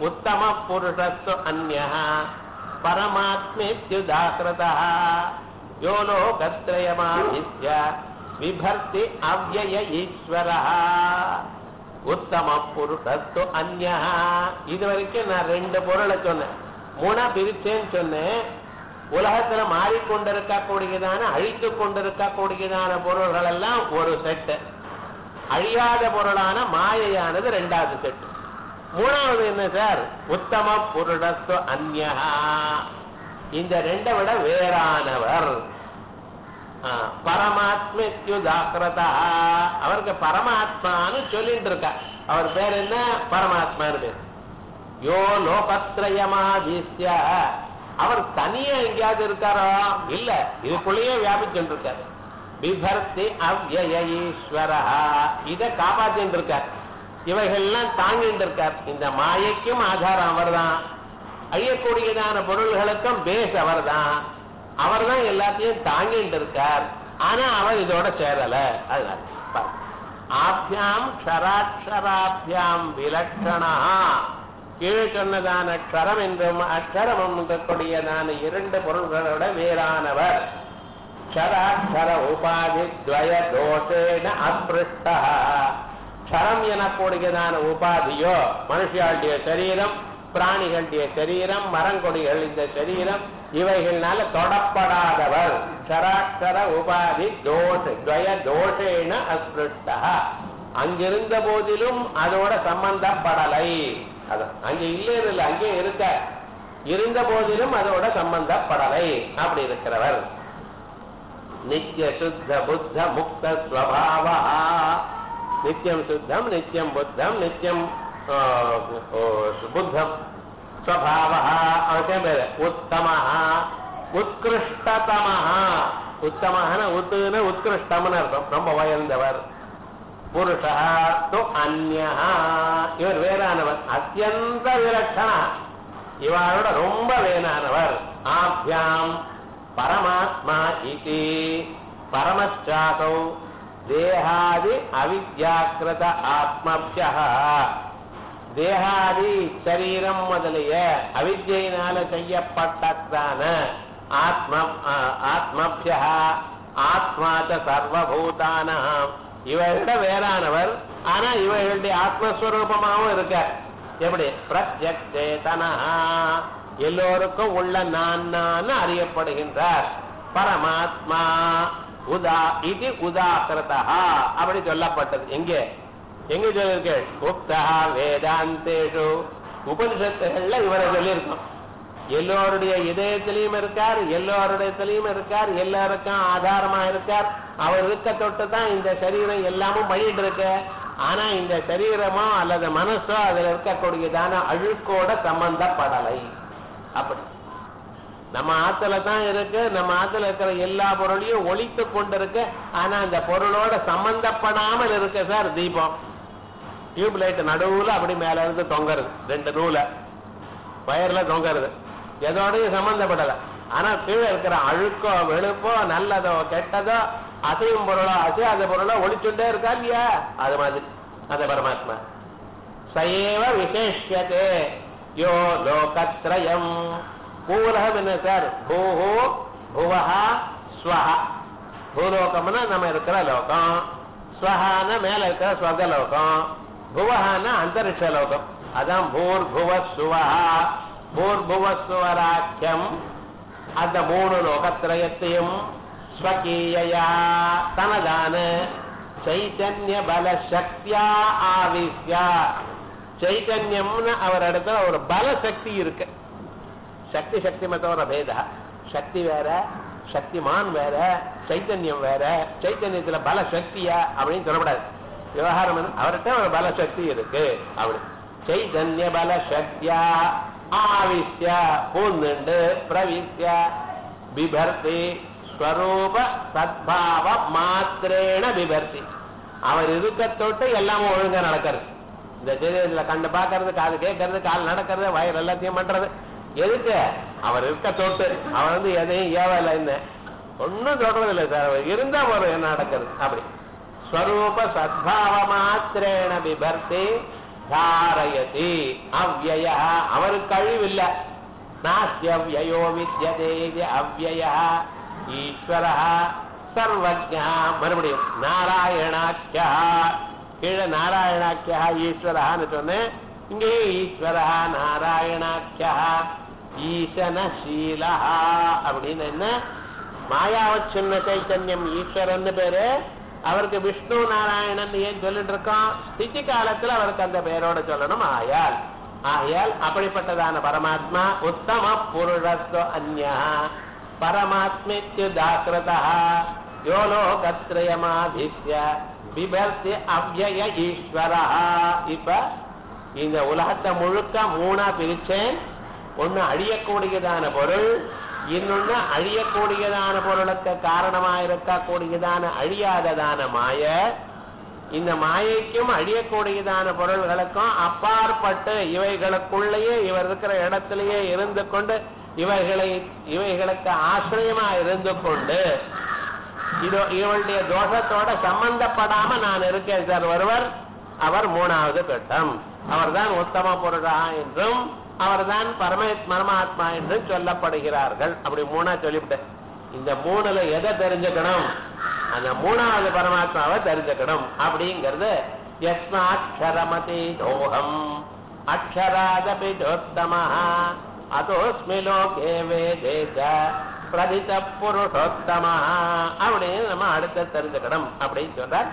உத்தம புருஷஸ்து அந்யா பரமாத்மேத்யுதாகிருதா யோ லோகத்ரயமாதித்ய விபர்த்தி அவ்வய ஈஸ்வரா உத்தம புருஷஸ்து அந்யா இது வரைக்கும் நான் ரெண்டு பொருளை சொன்னேன் மூணா பிரிச்சேன்னு சொன்னேன் உலகத்துல மாறிக்கொண்டிருக்கக்கூடியதான அழித்து கொண்டிருக்கக்கூடியதான பொருள்கள் எல்லாம் ஒரு செட்டு அழியாத பொருளான மாயையானது ரெண்டாவது செட்டு மூணாவது என்ன சார் உத்தம புருடஸ்து அந்யா இந்த ரெண்டை விட வேறானவர் பரமாத்மத்யுதாக்கிரதா அவருக்கு பரமாத்மான்னு சொல்லிட்டு இருக்க அவர் பேர் என்ன பரமாத்மான்னு பேர் யோ லோகத்ரயமாதித்ய அவர் தனியா எங்கேயாவது இருக்காரோ இல்ல இதுக்குள்ளேயே வியாபிச்சுட்டு இருக்காரு பிபர்த்தி அவ்வய ஈஸ்வரா இதை காப்பாத்தின்னு இருக்கார் இவைகள்லாம் தாங்கிட்டு இருக்கார் இந்த மாயைக்கும் ஆதாரம் அவர்தான் அழியக்கூடியதான பொருள்களுக்கும் பேஸ் அவர்தான் அவர் தான் எல்லாத்தையும் தாங்கிட்டு இருக்கார் ஆனா அவர் இதோட சேரல அதனால பாருங்க. ஆபியாம் க்ஷராட்சராபியாம் விலட்சணா கீழே சொன்னதான க்ஷரம் என்றும் அக்ஷரமும் இருக்கக்கூடியதான இரண்டு பொருள்களோட வேறானவர் க்ஷராட்சர உபாதி துவய தோஷேன அஸ்பிருஷ்டா க்ஷரம் எனக்கூடியதான உபாதியோ மனுஷியாளுடைய சரீரம் பிராணிகளுடைய சரீரம் மரங்கொடிகள் இந்த சரீரம் இவைகள்னால தொடப்படாதவர் க்ஷராட்சர உபாதி தோஷ துவய தோஷேன அஸ்பிருஷ்டா அங்கிருந்த போதிலும் அதோட சம்பந்தப்படலை அதான் அங்க இல்ல இல்லை அங்கே இருக்க இருந்த போதிலும் அதோட சம்பந்தப்படலை அப்படி இருக்கிறவர் நித்திய சுத்த புத்த முக்த ஸ்வபாவா நித்தியம் சுத்தம் நித்தியம் புத்தம் நித்தியம் ஆ, ஓ, புத்தம் ஸ்வபாவா அவசியம் பேரு உத்தம உத்கிருஷ்டதம உத்தமன உத்துன்னு உத்கிருஷ்டம்னு அர்த்தம் ரொம்ப உயர்ந்தவர் புருஷா து அந்யா இவர் வேறானவர் அத்தியந்த விலட்சணா இவரோட ரொம்ப வேறானவர் ஆபியாம் பரமாத்மா இது பரமச்சாதௌ தேகாதி அவித்யாக்கிருத ஆத்மபிய தேகாதி சரீரம் முதலிய அவித்யினால செய்யப்பட்டதான ஆத்ம ஆத்மபிய ஆத்மாச்ச சர்வபூதானாம் இவர்கிட்ட வேறானவர் ஆனா இவர்களுடைய ஆத்மஸ்வரூபமாவும் இருக்கார் எப்படி பிரத்யக்ஷேதனா எல்லோருக்கும் உள்ள நான் நான் அறியப்படுகின்றார் பரமாத்மா உதா இது உதாகிருதா அப்படி சொல்லப்பட்டது எங்கே எங்க சொல்லிருக்கு உக்தா வேதாந்தேஷு உபனிஷத்துகள்ல இவரை சொல்லியிருக்கோம் எல்லோருடைய இதயத்திலையும் இருக்கார் எல்லோருடையத்திலையும் இருக்கார் எல்லாருக்கும் ஆதாரமா இருக்கார் அவர் இருக்க தொட்டு தான் இந்த சரீரம் எல்லாமும் பண்ணிட்டு இருக்கு ஆனா இந்த சரீரமோ அல்லது மனசோ அதுல இருக்கக்கூடியதான அழுக்கோட சம்பந்தப்படலை அப்படி நம்ம ஆத்துல தான் இருக்கு நம்ம ஆத்துல இருக்கிற எல்லா பொருளையும் ஒழித்து கொண்டு இருக்கு ஆனா அந்த பொருளோட சம்பந்தப்படாமல் இருக்கு சார் தீபம் டியூப் லைட் நடுவுல அப்படி மேல இருந்து தொங்குறது ரெண்டு நூலை வயர்ல தொங்குறது எதோடையும் சம்பந்தப்படல ஆனா கீழே இருக்கிற அழுக்கோ வெளுப்போ நல்லதோ கெட்டதோ அசையும் பொருளோ அசையாத பொருளோ ஒளிச்சுட்டே இருக்கா இல்லையா அது மாதிரி அந்த பரமாத்மா சயேவ விசேஷியதே யோ லோகத்ரயம் பூலகம் என்ன சார் பூஹு புவஹா ஸ்வஹா பூலோகம்னா நம்ம இருக்கிற லோகம் ஸ்வஹான மேல இருக்கிற ஸ்வர்கலோகம் புவஹான அந்தரிக்ஷ லோகம் அதான் பூர் புவ சுவஹா பூர் புவ சுவராக்கியம் அந்த மூணு லோகத்திரயத்தையும் ஸ்வகீயா தனதான சைத்தன்ய பல சக்தியா ஆவிஸ்யா சைத்தன்யம்னு அவர் இடத்துல ஒரு பல சக்தி இருக்கு சக்தி சக்தி மத்தவர பேதா சக்தி வேற சக்திமான் வேற சைத்தன்யம் வேற சைத்தன்யத்துல பல சக்தியா அப்படின்னு சொல்லக்கூடாது விவகாரம் என்ன? அவர்கிட்ட ஒரு பல சக்தி இருக்கு அப்படி சைதன்ய பல சக்தியா ஆவிஷ்ய பூந்துண்டு பிரவிஷ்ய பிபர்த்தி ஸ்வரூப சத்பாவ மாத்திரேன பிபர்த்தி அவர் இருக்க தொட்டு எல்லாமும் ஒழுங்கா நடக்கிறது இந்த சரீரத்துல கண்டு பார்க்கறது காது கேட்கறது கால் நடக்கிறது வயிறு எல்லாத்தையும் பண்றது எதுக்கு அவர் இருக்க தொட்டு அவர் வந்து எதையும் ஏவல என்ன ஒன்னும் சொல்றது இல்லை சார் அவர் இருந்தா ஒரு என்ன நடக்கிறது அப்படி ஸ்வரூப சத்பாவ மாத்திரேன பிபர்த்தி தாரயதி அவ்வய அவருக்கு அழிவில்லை நாஸ்யவ்யயோ வித்யதே இது அவ்வய ஈஸ்வர சர்வஜா மறுபடியும் நாராயணாக்கியா கீழே நாராயணாக்கியா ஈஸ்வரஹான்னு சொன்னேன் இங்கே ஈஸ்வரா நாராயணாக்கியா ஈசனசீலா அப்படின்னு என்ன மாயாவச்சின்ன சைத்தன்யம் ஈஸ்வரன் பேரு அவருக்கு விஷ்ணு நாராயணன் ஏன் சொல்லிட்டு இருக்கோம் ஸ்திதி காலத்துல அவருக்கு அந்த பெயரோட சொல்லணும் ஆயால் ஆயால் அப்படிப்பட்டதான பரமாத்மா உத்தம புருஷஸ்வ அந்யா பரமாத்மித்யுதாக்கிருதா யோ லோகத்ரயமாதித்ய பிபர்த்தி அவ்யய ஈஸ்வரா இப்ப இந்த உலகத்தை முழுக்க மூணா பிரிச்சேன் ஒண்ணு அழியக்கூடியதான பொருள் இன்னொன்னு அழியக்கூடியதான பொருளுக்கு காரணமா இருக்கக்கூடியதான அழியாததான மாய இந்த மாயைக்கும் அழியக்கூடியதான பொருள்களுக்கும் அப்பாற்பட்டு இவைகளுக்குள்ளேயே இவர் இருக்கிற இடத்திலேயே இருந்து கொண்டு இவைகளை இவைகளுக்கு ஆசிரியமா இருந்து கொண்டு இதோ இவளுடைய தோஷத்தோட சம்பந்தப்படாம நான் இருக்கேன் சார் ஒருவர் அவர் மூணாவது கட்டம் அவர்தான் உத்தம பொருளா என்றும் அவர்தான் பரம பரமாத்மா என்று சொல்லப்படுகிறார்கள் அப்படி மூணா சொல்லிவிட்டேன் இந்த மூணுல எதை தெரிஞ்சுக்கணும் அந்த மூணாவது பரமாத்மாவை தெரிஞ்சுக்கணும் அப்படிங்கிறது யஸ்மாட்சரமதி தோகம் அக்ஷராதபி தோத்தமா அதோஸ்மி லோகே வேதேச பிரதித புருஷோத்தமா அப்படின்னு நம்ம அடுத்து தெரிஞ்சுக்கணும் அப்படின்னு சொல்றார்